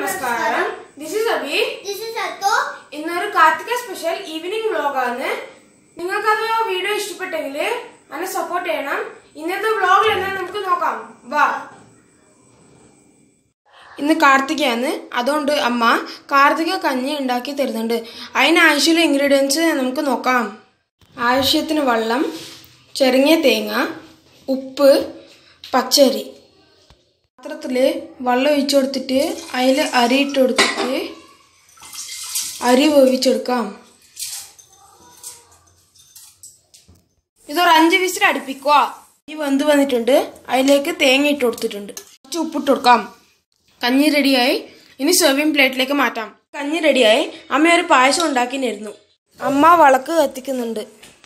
നമസ്കാരം this is Abhi this is അത്തോ ഇന്നൊരു കാർത്തിക സ്പെഷ്യൽ ഈവനിങ് വ്ലോഗാണ് നിങ്ങൾക്കത് വീഡിയോ ഇഷ്ടപ്പെട്ടെങ്കിൽ എന്നെ സപ്പോർട്ട് ചെയ്യണം ഇന്നത്തെ വ്ലോഗിൽ എന്താ നമുക്ക് നോക്കാം വാ ഇന്ന് കാർത്തികയാണ് അതുകൊണ്ട് അമ്മ കാർത്തിക കഞ്ഞി ഉണ്ടാക്കി തരുന്നുണ്ട് അതിന് ആവശ്യമുള്ള ഇൻഗ്രീഡിയൻസ് നമുക്ക് നോക്കാം ആവശ്യത്തിന് വെള്ളം ചെറുങ്ങിയ തേങ്ങ ഉപ്പ് പച്ചരി പാത്രത്തിൽ വെള്ളം ഒഴിച്ചു കൊടുത്തിട്ട് അതിൽ അരി ഇട്ട് കൊടുത്തിട്ട് അരി വേവിച്ചെടുക്കാം ഇതൊരു അഞ്ച് വിസിൽ അടുപ്പിക്കുക ഈ വെന്ത് വന്നിട്ടുണ്ട് അതിലേക്ക് തേങ്ങ ഇട്ട് കൊടുത്തിട്ടുണ്ട് കുറച്ച് ഉപ്പിട്ട് കൊടുക്കാം കഞ്ഞി റെഡിയായി ഇനി സെർവിങ് പ്ലേറ്റിലേക്ക് മാറ്റാം കഞ്ഞി റെഡിയായി അമ്മ ഒരു പായസം ഉണ്ടാക്കിയിരുന്നു അമ്മ വിളക്ക് കത്തിക്കുന്നുണ്ട്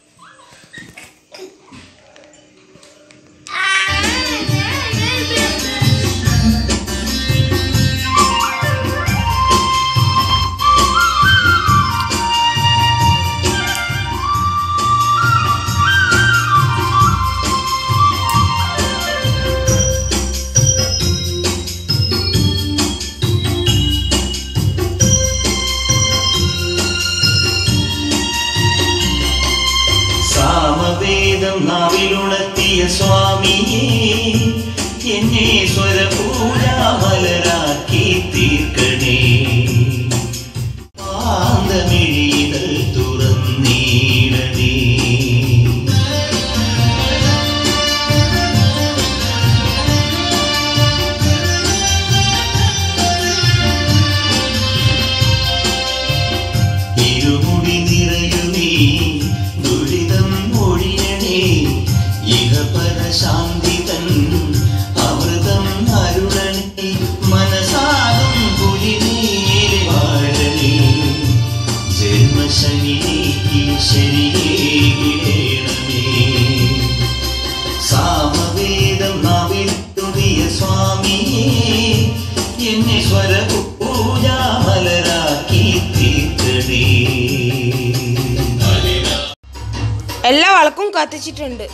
സാമവേദം നാവിലുണർത്തിയ സ്വാമിയെ എന്നെ സ്വരപൂജാമലരാക്കി തീർക്കണേ പാന്തമിഴികൾ തുറന്നീടണേ ഇരുമുടി നിറയുമേ ദുരിതം ഒഴിയണേ ഇഹപര ശാന്തി തൻ അമൃതം അരുളണേ മനസാകം പുലിനേരെ വാഴണേ ജന്മശനിലേക്ക് ശരിയേകിടേണമേ സാമവേദം നാവിൽ തുടിയ സ്വാമിയെ എന്നെ സ്വരപൂജാമലരാക്കി തീർക്കണേ എല്ലാ വിളക്കും കത്തിച്ചിട്ടുണ്ട്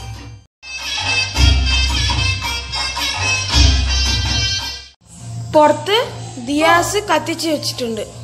പുറത്ത് ദിയാസ് കത്തിച്ച് വെച്ചിട്ടുണ്ട്